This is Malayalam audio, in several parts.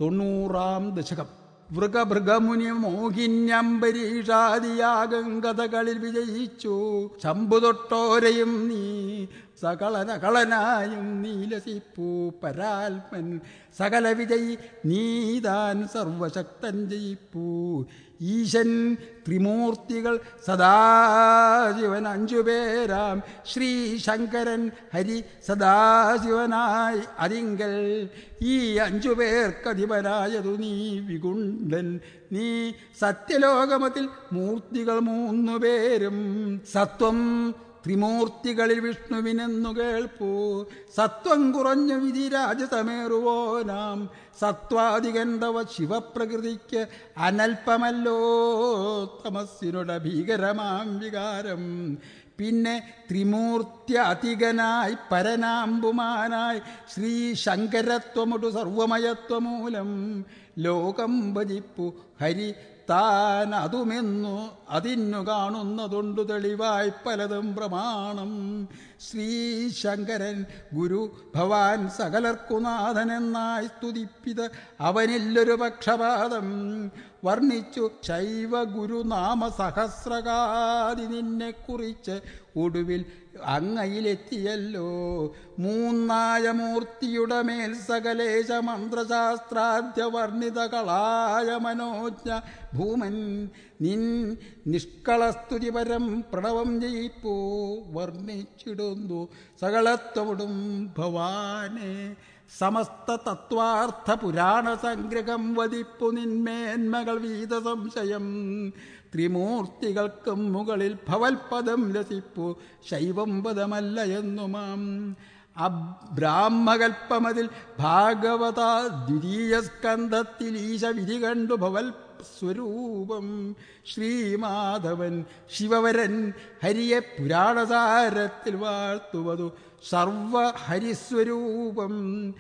തൊണ്ണൂറാം ദശകം വൃഗഭൃഗമുനി മോഹിന്യംബരീഷാദിയാകം കഥകളിൽ വിജയിച്ചു ശംഭു തൊട്ടോരയും നീ സകളനകളനായും നീലസിപ്പൂ പരാൽമൻ സകല വിജയി നീതാൻ സർവശക്തൻ ജയിപ്പൂ ഈശൻ ത്രിമൂർത്തികൾ സദാശിവൻ അഞ്ചുപേരാം ശ്രീ ശങ്കരൻ ഹരി സദാശിവനായി അതിങ്കൽ ഈ അഞ്ചു പേർക്കധിപനായതു നീ വികുണ്ടൻ നീ സത്യലോകമത്തിൽ മൂർത്തികൾ മൂന്നു പേരും സത്വം ത്രിമൂർത്തികളിൽ വിഷ്ണുവിനെന്നു കേൾപ്പൂ സത്വം കുറഞ്ഞു വിധിരാജതമേറുവോനാം സത്വാധികന്തവ ശിവപ്രകൃതിക്ക് അനൽപമല്ലോ തമസ്സിനുട ഭീകരമാം വികാരം പിന്നെ ത്രിമൂർത്തി അധികനായി പരനാമ്പുമാനായി ശ്രീ ശങ്കരത്വമൊടു സർവമയത്വമൂലം ലോകം ഭജിപ്പു ഹരി താൻ അതുമെന്നു അതിന്നു കാണുന്നതുണ്ടു തെളിവായി പലതും പ്രമാണം ശ്രീ ശങ്കരൻ ഗുരു ഭവാൻ സകലർക്കുനാഥനെന്നായി സ്തുതിപ്പിത അവനില്ലൊരു പക്ഷപാതം വർണ്ണിച്ചു ശൈവ ഗുരുനാമ സഹസ്രകാതി നിന്നെ കുറിച്ച് ഒടുവിൽ അങ്ങയിലെത്തിയല്ലോ മൂന്നായ മൂർത്തിയുടെ മേൽ സകലേശ മന്ത്രശാസ്ത്രാദ്യ വർണ്ണിത കളായ മനോജ്ഞ ഭൂമൻ നിൻ നിഷ്കളസ്തുതിപരം പ്രണവം ജയിപ്പോ വർണ്ണിച്ചിടുന്നു സകളത്വമിടും ഭവാനെ സമസ്ത തത്വാർത്ഥ പുരാണ സംഗ്രഹം വതിപ്പു നിന്മേന്മകൾ വീത സംശയം ത്രിമൂർത്തികൾക്കും മുകളിൽ ഭവൽപദം ലസിപ്പു ശൈവം പദമല്ല എന്നുമാം അബ്രാഹ്മകൽപ്പമതിൽ ഭാഗവത ദ്വിതീയ സ്കന്ധത്തിൽ ഈശ വിധി കണ്ടു ഭവൽ സ്വരൂപം ശ്രീമാധവൻ ശിവവരൻ ഹരിയെ പുരാണസാരത്തിൽ വാഴ്ത്തുവതു സർവഹരിസ്വരൂപം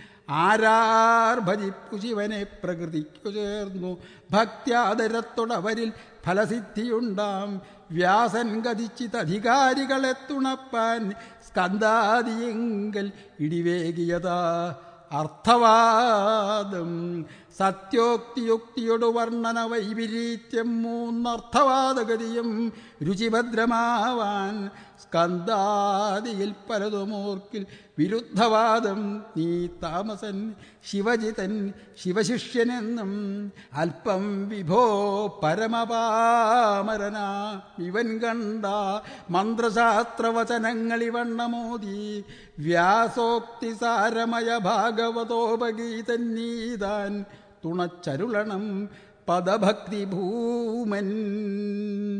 ആരാർ ഭജിപ്പു ശിവനെ പ്രകൃതിക്കു ചേർന്നു ഭക്ത്യാദരത്തോടവരിൽ ഫലസിദ്ധിയുണ്ടാം വ്യാസൻ ഗതിച്ചിതധികാരികളെ തുണപ്പാൻ സ്കന്ധാദിയെങ്കൽ ഇടിവേകിയതാ അർത്ഥവാദം സത്യോക്തിയുക്തിയൊടു വർണ്ണന വൈപരീത്യം മൂന്നർത്ഥവാദഗതിയും രുചിഭദ്രമാവാൻ സ്കന്ധാദിയിൽ പലതുമോർക്കിൽ വിരുദ്ധവാദം നീ താമസൻ ശിവജിതൻ ശിവശിഷ്യനെന്നും അല്പം വിഭോ പരമപാമരന ഇവൻ കണ്ട മന്ത്രശാസ്ത്രവചനങ്ങളിവണ്ണമോദി വ്യാസോക്തി സാരമയ ഭാഗവതോപഗീതൻ നീതാൻ തുണച്ചരുളണം പദഭക്തി ഭൂമൻ